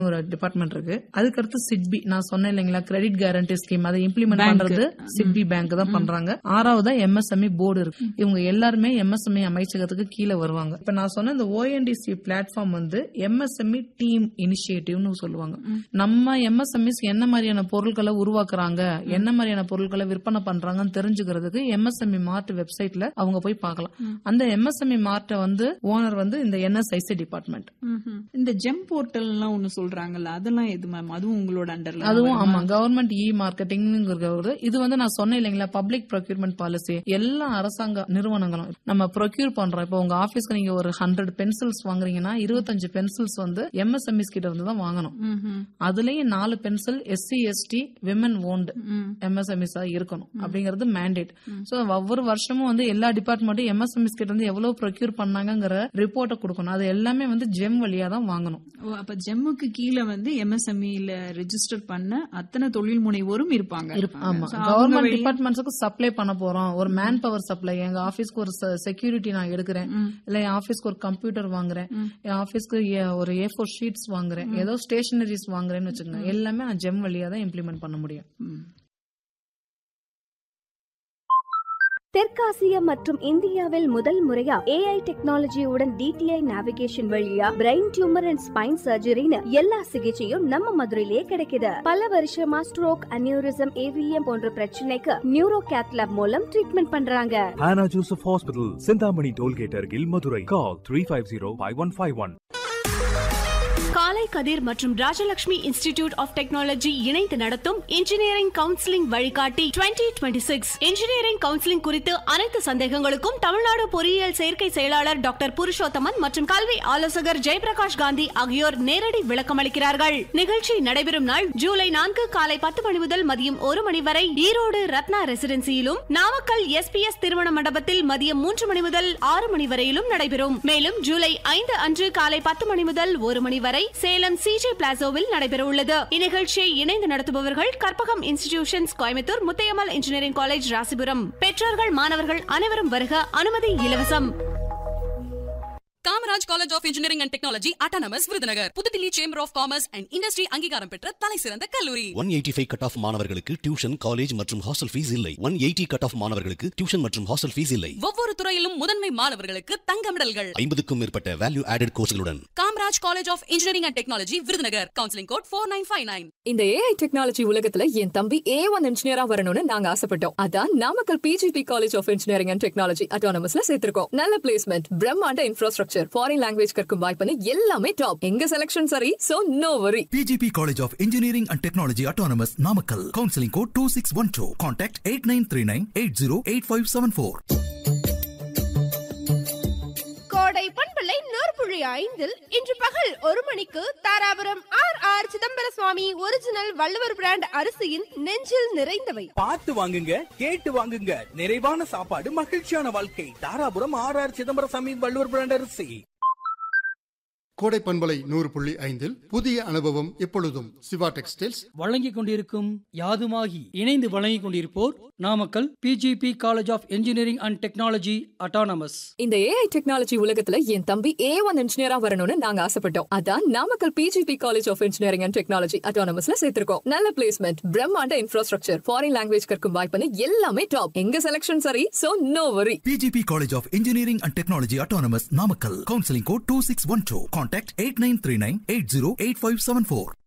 ஒரு டிபார்ட்மெண்ட் இருக்கு அதுக்கடுத்து சிட்பி நான் சொன்னேன் இல்லைங்களா கிரெடிட் கேரண்டி ஸ்கீம் அதை இம்ப்ளிமெண்ட் Bank. பண்றது சிட்பி பேங்க் தான் பண்றாங்க ஆறாவதா எம்எஸ்எம்இ போர்டு இருக்கு இவங்க எல்லாருமே எம்எஸ்எம்இ அமைச்சகத்துக்கு கீழே வருவாங்க இப்ப நான் சொன்ன இந்த ஓஎன்டிசி பிளாட்ஃபார்ம் வந்து எம்எஸ்எம்இ டீம் இனிஷியேட்டிவ்னு சொல்லுவாங்க நம்ம எம்எஸ்எம்இஸ் என்ன மாதிரியான பொருட்களை உருவாக்குறாங்க என்ன மாதிரியான பொருட்களை விற்பனை பண்றாங்கன்னு தெரிஞ்சுக்கிறதுக்கு எம்எஸ்எம்இ மார்ட் வெப்சைட்ல அவங்க போய் பார்க்கலாம் அந்த எம்எஸ்எம்இ மார்ட்டை வந்து ஓனர் வந்து இந்த என்எஸ்ஐசி டிபார்ட்மெண்ட் ம்ஹும். இந்த ஜெம் போர்ட்டல் எல்லாம் ஒண்ணு சொல்றாங்கல்ல அதெல்லாம் எது மேம் அதுவும் உங்களோட அண்டர்ல அதுவும் ஆமா கவர்மெண்ட் இ மார்க்கெட்டிங்கிறது இது வந்து நான் சொன்னேன் இல்லைங்களா பப்ளிக் ப்ரொக்யூர்மெண்ட் பாலிசி எல்லா அரசாங்க நிறுவனங்களும் நம்ம ப்ரொக்யூர் பண்றோம் இப்போ உங்க ஆபீஸ்க்கு நீங்க ஒரு ஹண்ட்ரட் பென்சில்ஸ் வாங்குறீங்கன்னா இருபத்தஞ்சு பென்சில்ஸ் வந்து எம்எஸ்எம்இஸ் கிட்ட வந்து தான் வாங்கணும் அதுலயும் நாலு பென்சில் SC ST women owned MSMEs இருக்கணும் அப்படிங்கிறது மேண்டேட் சோ ஒவ்வொரு வருஷமும் வந்து எல்லா டிபார்ட்மெண்ட்டும் எம்எஸ்எம்இஸ் கிட்ட வந்து எவ்வளவு ப்ரொக்யூர் பண்ணாங்கங்கிற ரிப்போர்ட்டை கொடுக்கணும் அது எல்லாமே வந்து ஜெம் வழியா தான் வாங்கணும் ஓ அப்ப ஜெம்முக்கு கீழே வந்து எம்எஸ்எம்இல ரெஜிஸ்டர் பண்ண அத்தனை தொழில் முனைவோரும் இருப்பாங்க ஆமா So, அவங்க கவர்மெண்ட் வழியா- டிபார்ட்மெண்ட்ஸ்க்கு சப்ளை பண்ண போறோம் ஒரு மேன் பவர் சப்ளை எங்க ஆபீஸ்க்கு ஒரு செக்யூரிட்டி நான் எடுக்கிறேன் இல்ல என் ஆபீஸ்க்கு ஒரு கம்ப்யூட்டர் வாங்குறேன் என் ஆபீஸ்க்கு ஏ- ஒரு ஏ ஃபோர் ஷீட்ஸ் வாங்குறேன் ஏதோ ஸ்டேஷனரிஸ் வாங்குறேன்னு வச்சுக்கோங்க எல்லாமே நான் ஜெம் வழியா தான் இம்ப்ளிமெண்ட் பண்ண முடியும் ம். தெற்காசியா மற்றும் இந்தியாவில் முதல் முறையா ஏஐ டெக்னாலஜியுடன் டிடிஐ நேவிகேஷன் வழியா பிரெயின் டியூமர் அண்ட் ஸ்பைன் சர்ஜரின்னு எல்லா சிகிச்சையும் நம்ம மதுரையிலேயே கிடைக்குது பல வருஷமா ஸ்ட்ரோக் அனியூரிசம் ஏவிஎம் போன்ற பிரச்சனைக்கு நியூரோ கேத்லாப் மூலம் ட்ரீட்மெண்ட் பண்றாங்க Hannah Joseph Hospital, Sindhamani Tollgate, Argil, Madurai. Call 350-5151. காலை கதிர் மற்றும் ராஜலட்சுமி இன்ஸ்டிடியூட் ஆஃப் டெக்னாலஜி இணைந்து நடத்தும் இன்ஜினியரிங் கவுன்சிலிங் வழிகாட்டி 2026 சிக்ஸ் இன்ஜினியரிங் கவுன்சிலிங் குறித்து அனைத்து சந்தேகங்களுக்கும் தமிழ்நாடு பொறியியல் சேர்க்கை செயலாளர் டாக்டர் புருஷோத்தமன் மற்றும் கல்வி ஆலோசகர் ஜெயபிரகாஷ் காந்தி ஆகியோர் நேரடி விளக்கம் அளிக்கிறார்கள் நிகழ்ச்சி நடைபெறும் நாள் ஜூலை நான்கு காலை பத்து மணி முதல் மதியம் ஒரு மணி வரை ஈரோடு ரத்னா ரெசிடென்சியிலும் நாமக்கல் எஸ்பிஎஸ் திருமண மண்டபத்தில் மதியம் மூன்று மணி முதல் ஆறு மணி வரையிலும் நடைபெறும் மேலும் ஜூலை ஐந்து அன்று காலை பத்து மணி முதல் ஒரு மணி வரை சேலம் சிஜே பிளாசோவில் நடைபெற உள்ளது இந்நிகழ்ச்சியை இணைந்து நடத்துபவர்கள் Karpagam institutions Coimbatore Muthayammal engineering college Rasipuram பெற்றோர்கள் மாணவர்கள் அனைவரும் வருக அனுமதி இலவசம் Kamaraj college of engineering and technology autonomous Virudhunagar Pudhu Delhi chamber of commerce and industry அங்கீகாரம் பெற்ற தலை சிறந்த கல்லூரி one eighty five cut off மாணவர்களுக்கு டியூஷன் காலேஜ் மற்றும் ஹாஸ்டல் ஃபீஸ் இல்லை ஒன் எயிட்டி கட் ஆஃப் மாணவர்களுக்கு டியூஷன் மற்றும் ஹாஸ்டல் ஃபீஸ் இல்லை ஒவ்வொரு துறையிலும் முதன்மை மாணவர்களுக்கு தங்க மெடல்கள் ஐம்பதுக்கும் மேற்பட்ட value added கோர்ஸ்களுடன் Kamaraj college of engineering and technology Virudhunagar counselling code four nine five nine இந்த ஏஐ டெக்னாலஜி உலகத்துல என் தம்பி ஏ ஒன் இன்ஜினியரா வரணும்னு நாங்க ஆசைப்பட்டோம் அதான் Namakkal PGP college of engineering and technology அட்டானமஸ்ல சேர்த்திருக்கோம் நல்ல பிளேஸ்மெண்ட் பிரம்மாண்ட இன்ஃப்ராஸ்ட்ரக்சர் ஃபாரின் லாங்குவேஜ் கற்கும் வாய்ப்புன்னு எல்லாமே டாப் எங்க செலக்ஷன் சரி so no worry PGP College of Engineering and Technology Autonomous Namakkal. Counseling code 2612. Contact 8939-808574. கோடை பண்பலை நூற்புழி ஐந்தில் இன்று பகல் ஒரு மணிக்கு Dharapuram R R Chidambara Swamy original Valluvar brand அரிசியின் நெஞ்சில் நிறைந்தவை பார்த்து வாங்குங்க கேட்டு வாங்குங்க நிறைவான சாப்பாடு மகிழ்ச்சியான வாழ்க்கை Dharapuram R R Chidambaraswamy Valluvar brand அரிசி கோடை பண்பலை நூறு புள்ளி ஐந்தில் புதிய அனுபவம் எப்பொழுதும் சிவா டெக்ஸ்டைல்ஸ் வழங்கிக் கொண்டிருக்கும் யாதுமாகி இணைந்து வழங்கிக் கொண்டிருப்போர் Namakkal PGP college of engineering and technology autonomous இந்த ஏஐ டெக்னாலஜி உலகத்துல என் தம்பி ஏ ஒன் இன்ஜினியரா வரணும்னு நாங்க ஆசைப்பட்டோம் அதான் Namakkal PGP college of engineering and technology அட்டானமஸ்ல சேர்த்திருக்கோம் நல்ல பிளேஸ்மெண்ட் பிரம்மாண்ட இன்ஃப்ராஸ்ட்ரக்சர் ஃபாரின் லாங்குவேஜ் கற்கும் வாய்ப்புன்னு எல்லாமே டாப் எங்க செலக்ஷன் சரி so no worry PGP College of Engineering and Technology Autonomous Namakkal. Counseling code 2612. Contact 8939-808574.